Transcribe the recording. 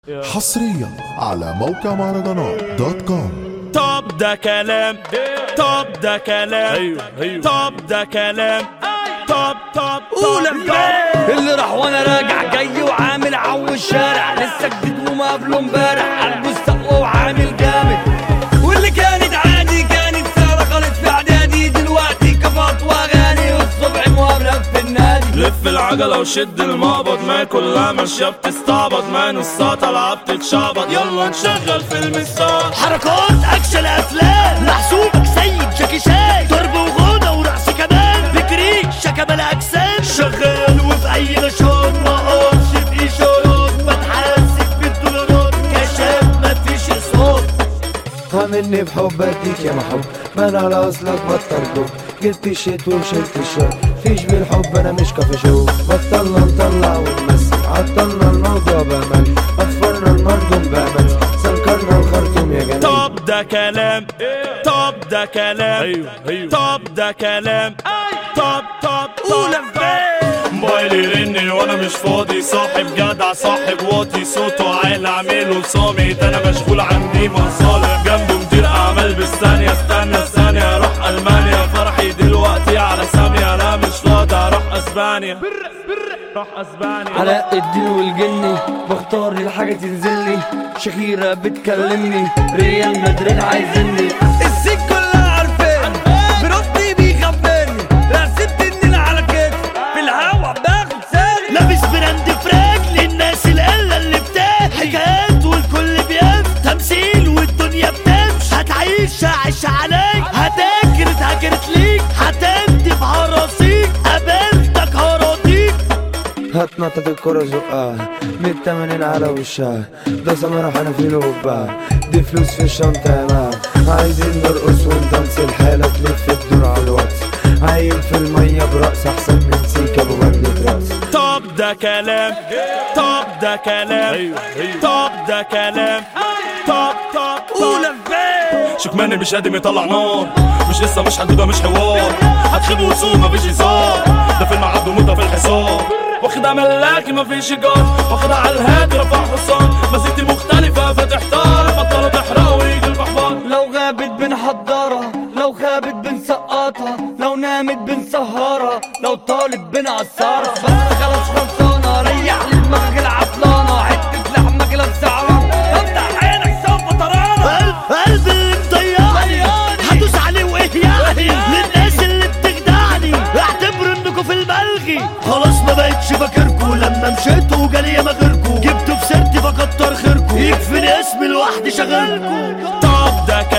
حصريا على موقع مهرجانات دوت كوم طب ده كلام طب ده كلام ايوه ايوه طب ده كلام طب طب قول طب امبارح اللي راح وانا راجع جاي وعامل عو الشارع لسه جديد وما قبله امبارح قلبه استقوى وعامل جامد واللي كانت عادي كانت سهله خالص في اعدادي دلوقتي كفات واغاني والصبح مقابله في النادي لف العجلة وشد المقبض ما كلها ماشية بتستعبط ما نصها طالعة بتتشعبط يلا نشغل فيلم الصوت حركات اكشن افلام محسوبك سيد جاكي شان ضرب وغنى ورقص كمان بجري شكل اجسام شغال وفي اي نشاط ما اقفش باشارات بتحاسب بالدولارات كشاف مفيش صوت عاملني بحب اديك يا محب ما انا على اصلك بطل دوب جبت الشيت وشلت الشوق فيش بالحب انا مش كافي شو بطلنا نطلع ونمثل عطلنا الموضوع بامل اطفرنا المردم بامل سنكرنا الخرطوم يا جميل طب ده كلام طب ده كلام ايوه ايوه طب ده كلام طب طب قول موبايلي يرن وانا مش فاضي صاحب جدع صاحب واطي صوته عالي اعمله صامت انا مشغول عندي مصالح جنبه مدير اعمال بالثانيه استنى الثانيه اروح المانيا فرحي دلوقتي على سامية انا مش فاضي اروح اسبانيا روح اسبانيا علاء الدين والجني بختار الحاجة تنزلني شخيرة بتكلمني ريال مدريد عايزني السيك كلها عارفين بربي بيخبرني رسمت النيل على كتفي في الهوا باخد سالي لابس براند فراج للناس القلة اللي بتاع حكايات والكل بيف تمثيل والدنيا بتمشي هتعيش عيش عليك هتاكر اتهاجرت ليك هتندب هراسيك قابلتك هراضيك هتنطط الكرة زقها من التمانين على وشها ده سمرح انا في لوبها دي فلوس في الشنطة يا مان عايزين نرقص ونطنس الحالة تلف الدور على الواتس عايل في المية برقص احسن من سيكا بمجلة راس طب ده كلام طب ده كلام ايوه ايوه طب ده كلام طب طب قول شكمان مش قادم يطلع نار مش قصة مش حدودة مش حوار هتخيب وسوق مفيش هزار ده فيلم عبده موتة في الحصار واخدها ملاكي مفيش ايجار واخدها على الهادي رفع حصان مزيتي مختلفة فتحتار بطلوا تحرق ويجي البحبار لو غابت بنحضرها لو خابت بنسقطها لو نامت بنسهرها لو طالب بنعصرها بس أنا خلاص خلصانة ريح لي دماغك العطلانة حتة لحمة كده بسعرانة افتح عينك سوف ترانا قلب قلب اللي مضيعني هدوس عليه وايه يعني للناس اللي بتخدعني اعتبروا انكم في الملغي خلاص ما بقتش فاكركوا لما مشيتوا وجالي ياما غيركوا جبتوا في سيرتي فكتر خيركوا يكفيني اسمي لوحدي شغلكوا طب ده